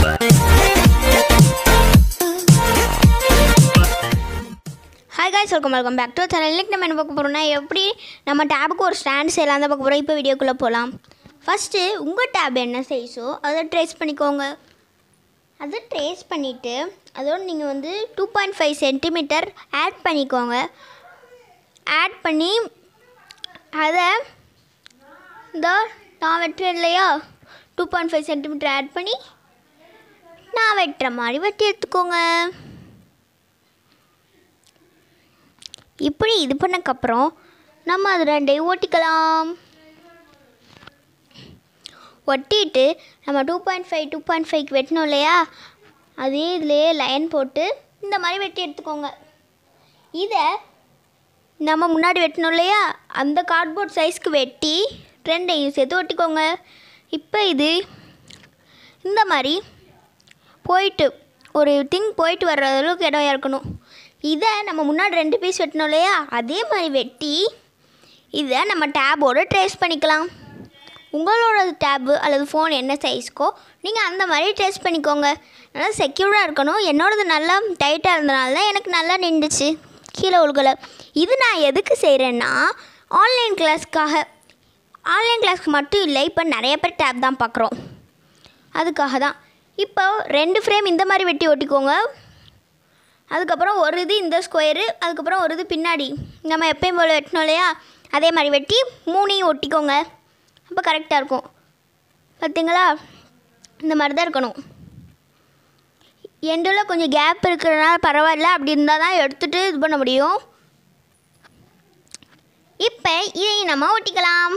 hi guys welcome welcome back to channel இன்னைக்கு நம்ம என்ன பார்க்க போகிறோம்னா எப்படி நம்ம டேபுக்கு ஒரு ஸ்டாண்ட் செய்யலாம் தான் பார்க்க போகிறோம் இப்போ வீடியோக்குள்ளே போகலாம் ஃபஸ்ட்டு உங்கள் டேப் என்ன சைஸோ அதை ட்ரேஸ் பண்ணிக்கோங்க அதை ட்ரேஸ் பண்ணிவிட்டு அதோடு நீங்கள் வந்து two point five centimetre add பண்ணிக்கோங்க ஆட் பண்ணி அதை இந்த நான் வெட்டுறேன் இல்லையா two point five centimetre add பண்ணி நான் வெட்டுற மாதிரி வெட்டி எடுத்துக்கோங்க இப்படி இது பண்ணக்கப்புறம் நம்ம அது ரெண்டையும் ஒட்டிக்கலாம் ஒட்டிட்டு நம்ம two point five two point ஃபைவ்க்கு வெட்டணும் இல்லையா அதே இதுலேயே லைன் போட்டு இந்த மாதிரி வெட்டி எடுத்துக்கோங்க இதை நம்ம முன்னாடி வெட்டணும் இல்லையா அந்த கார்ட்போர்ட் சைஸ்க்கு வெட்டி ரெண்டையும் சேர்த்து ஒட்டிக்கோங்க இப்போ இது இந்த மாதிரி போயிட்டு ஒரு திங் போயிட்டு வர்ற அளவுக்கு இடம் இருக்கணும் இதை நம்ம முன்னாடி ரெண்டு பீஸ் வெட்டணும் இல்லையா அதே மாதிரி வெட்டி இதை நம்ம டேபோடு ட்ரேஸ் பண்ணிக்கலாம் உங்களோட டேபு அல்லது ஃபோன் என்ன சைஸ்க்கோ நீங்கள் அந்த மாதிரி ட்ரேஸ் பண்ணிக்கோங்க நல்லா செக்யூர்டாக இருக்கணும் என்னோடது நல்லா டைட்டாக இருந்தனால தான் எனக்கு நல்லா நின்றுச்சு கீழே உழுகலை இது நான் எதுக்கு செய்கிறேன்னா ஆன்லைன் கிளாஸ்க்காக ஆன்லைன் கிளாஸ்க்கு மட்டும் இல்லை இப்போ நிறைய பேர் டேப் தான் பார்க்குறோம் அதுக்காக தான் இப்போ ரெண்டு ஃப்ரேம் இந்த மாதிரி வெட்டி ஒட்டிக்கோங்க அதுக்கப்புறம் ஒரு இது இந்த ஸ்கொயரு அதுக்கப்புறம் ஒரு இது பின்னாடி நம்ம எப்பயும் போல் வெட்டணும் இல்லையா அதே மாதிரி வெட்டி மூணையும் ஒட்டிக்கோங்க அப்போ கரெக்டாக இருக்கும் பார்த்தீங்களா இந்த மாதிரி தான் இருக்கணும் எண்டில் கொஞ்சம் கேப் இருக்கிறனால பரவாயில்ல அப்படி இருந்தால் தான் எடுத்துகிட்டு இது பண்ண முடியும் இப்போ இதையும் நம்ம ஒட்டிக்கலாம்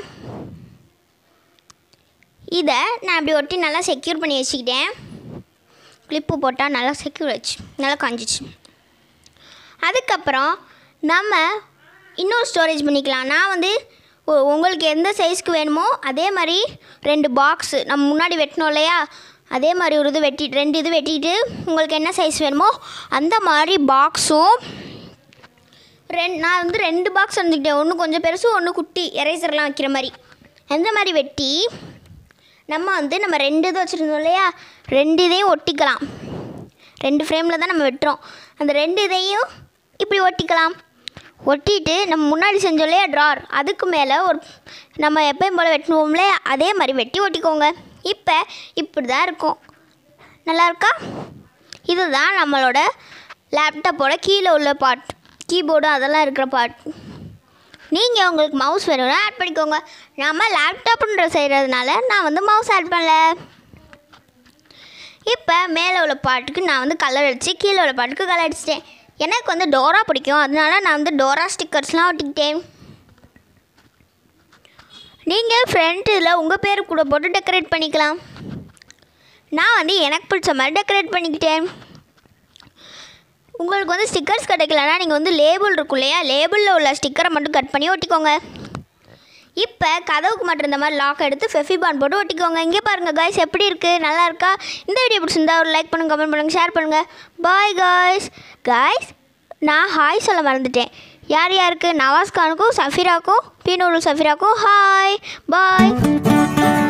இதை நான் இப்படி ஒட்டி நல்லா செக்யூர் பண்ணி வச்சுக்கிட்டேன் கிளிப்பு போட்டால் நல்லா செக்யூர் வச்சு நல்லா காஞ்சிச்சு அதுக்கப்புறம் நம்ம இன்னொரு ஸ்டோரேஜ் பண்ணிக்கலாம் நான் வந்து உ- உங்களுக்கு எந்த சைஸ்க்கு வேணுமோ அதே மாதிரி ரெண்டு பாக்ஸு நம்ம முன்னாடி வெட்டணும் இல்லையா அதே மாதிரி ஒரு இது வெட்டி ரெண்டு இது வெட்டிட்டு உங்களுக்கு என்ன சைஸ் வேணுமோ அந்த மாதிரி பாக்ஸும் ரெண்டு நான் வந்து ரெண்டு பாக்ஸ் வந்துக்கிட்டேன் ஒன்று கொஞ்சம் பெருசு ஒன்று குட்டி எரேசர்லாம் வைக்கிற மாதிரி அந்த மாதிரி வெட்டி நம்ம வந்து நம்ம ரெண்டு இது வச்சுருந்தோம் இல்லையா ரெண்டு இதையும் ஒட்டிக்கலாம் ரெண்டு ஃப்ரேமில் தான் நம்ம வெட்டுறோம் அந்த ரெண்டு இதையும் இப்படி ஒட்டிக்கலாம் ஒட்டிட்டு நம்ம முன்னாடி செஞ்சோம் இல்லையா ட்ரார் அதுக்கு மேலே ஒரு நம்ம எப்பயும் போல் வெட்டணுவோம்ல அதே மாதிரி வெட்டி ஒட்டிக்கோங்க இப்போ இப்படி தான் இருக்கும் நல்லா இருக்கா இதுதான் நம்மளோட லேப்டாப்போட கீழே உள்ள பார்ட் கீபோர்டு அதெல்லாம் இருக்கிற பார்ட் நீங்கள் உங்களுக்கு மவுஸ் வேணும்னா ஆட் பண்ணிக்கோங்க நம்ம லேப்டாப்புன்ற செய்கிறதுனால நான் வந்து மவுஸ் ஆட் பண்ணல இப்போ மேலே உள்ள பாட்டுக்கு நான் வந்து கலர் அடித்து கீழே உள்ள பாட்டுக்கு கலர் அடிச்சிட்டேன் எனக்கு வந்து டோரா பிடிக்கும் அதனால நான் வந்து டோரா ஸ்டிக்கர்ஸ்லாம் ஒட்டிக்கிட்டேன் நீங்கள் ஃப்ரண்ட் இதில் உங்கள் பேர் கூட போட்டு டெக்கரேட் பண்ணிக்கலாம் நான் வந்து எனக்கு பிடிச்ச மாதிரி டெக்கரேட் பண்ணிக்கிட்டேன் உங்களுக்கு வந்து ஸ்டிக்கர்ஸ் கிடைக்கலனா நீங்கள் வந்து லேபிள் இருக்கும் இல்லையா லேபிளில் உள்ள ஸ்டிக்கரை மட்டும் கட் பண்ணி ஒட்டிக்கோங்க இப்போ கதவுக்கு மட்டும் இந்த மாதிரி லாக் எடுத்து ஃபெஃபிபான் போட்டு ஒட்டிக்கோங்க இங்கே பாருங்கள் காய்ஸ் எப்படி இருக்குது நல்லா இருக்கா இந்த வீடியோ பிடிச்சிருந்தா ஒரு லைக் பண்ணுங்கள் கமெண்ட் பண்ணுங்கள் ஷேர் பண்ணுங்கள் பாய் காய்ஸ் காய்ஸ் நான் ஹாய் சொல்ல மறந்துட்டேன் யார் யாருக்கு நவாஸ் கானுக்கும் சஃபிராக்கும் பீனூரு சஃபிராக்கும் ஹாய் பாய்